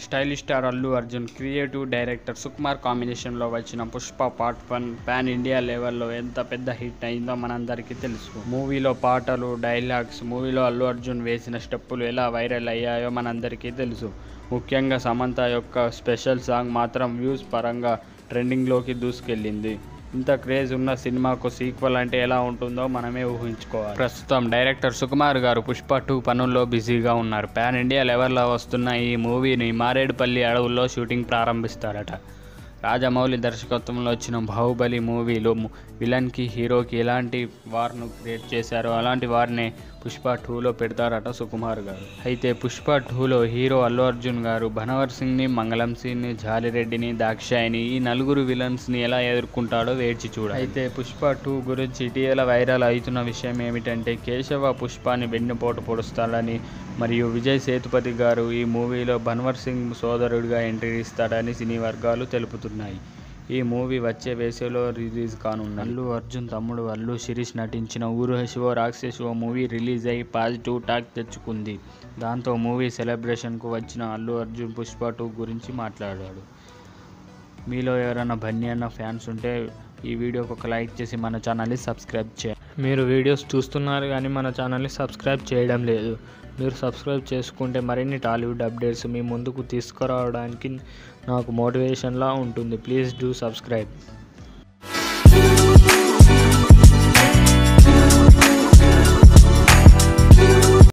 stylish star Allu Arjun creative director Sukumar కాంబినేషన్లో వచ్చిన Pushpa part one pan India లెవెల్లో ఎంత పెద్ద హిట్ అయిందో మనందరికీ తెలుసు మూవీలో పాటలు డైలాగ్స్ మూవీలో అల్లు అర్జున్ వేసిన స్టెప్పులు ఎలా వైరల్ అయ్యాయో మనందరికీ తెలుసు ముఖ్యంగా సమంత యొక్క స్పెషల్ సాంగ్ మాత్రం వ్యూస్ పరంగా ట్రెండింగ్లోకి దూసుకెళ్ళింది ఇంత క్రేజ్ ఉన్న సినిమాకు సీక్వెల్ అంటే ఎలా ఉంటుందో మనమే ఊహించుకోవాలి ప్రస్తుతం డైరెక్టర్ సుకుమార్ గారు పుష్ప టూ పనుల్లో బిజీగా ఉన్నారు పాన్ ఇండియా లెవెల్లో వస్తున్న ఈ మూవీని మారేడుపల్లి అడవుల్లో షూటింగ్ ప్రారంభిస్తారట రాజమౌళి దర్శకత్వంలో వచ్చిన బాహుబలి మూవీలో ము- విలన్కి హీరోకి ఎలాంటి వార్ను క్రియేట్ చేశారో అలాంటి వారిని పుష్ప టూలో పెడతారట సుకుమార్ గారు అయితే పుష్ప టూలో హీరో అల్లు అర్జున్ గారు భనవర్ సింగ్ని మంగళం సింగ్ని జాలిరెడ్డిని దాక్షాయిని ఈ నలుగురు విలన్స్ని ఎలా ఎదుర్కొంటాడో వేచి చూడ అయితే పుష్ప టూ గురించి ఇటీవల వైరల్ అవుతున్న విషయం ఏమిటంటే కేశవ పుష్పాన్ని వెన్నుపోటు పొడుస్తాడని మరియు విజయ్ సేతుపతి గారు ఈ మూవీలో బన్వర్ సింగ్ సోదరుడిగా ఎంట్రీ ఇస్తాడని సినీ వర్గాలు తెలుపుతున్నాయి ఈ మూవీ వచ్చే వేసవిలో రిలీజ్ కానుంది అల్లు అర్జున్ తమ్ముడు అల్లు శిరీష్ నటించిన Urvasivo Rakshasivo movie release అయి పాజిటివ్ టాక్ తెచ్చుకుంది దాంతో మూవీ సెలబ్రేషన్కు వచ్చిన అల్లు అర్జున్ పుష్ప టూ గురించి మాట్లాడాడు మీలో ఎవరైనా బన్నీ అన్న ఫ్యాన్స్ ఉంటే ఈ వీడియోకి ఒక లైక్ చేసి మన ఛానల్ని సబ్స్క్రైబ్ చేయండి మీరు వీడియోస్ చూస్తున్నారు కానీ మన ఛానల్ని సబ్స్క్రైబ్ చేయడం లేదు మీరు సబ్స్క్రైబ్ చేసుకుంటే మరిన్ని టాలీవుడ్ అప్డేట్స్ మీ ముందుకు తీసుకురావడానికి నాకు మోటివేషన్లా ఉంటుంది ప్లీజ్ డూ సబ్స్క్రైబ్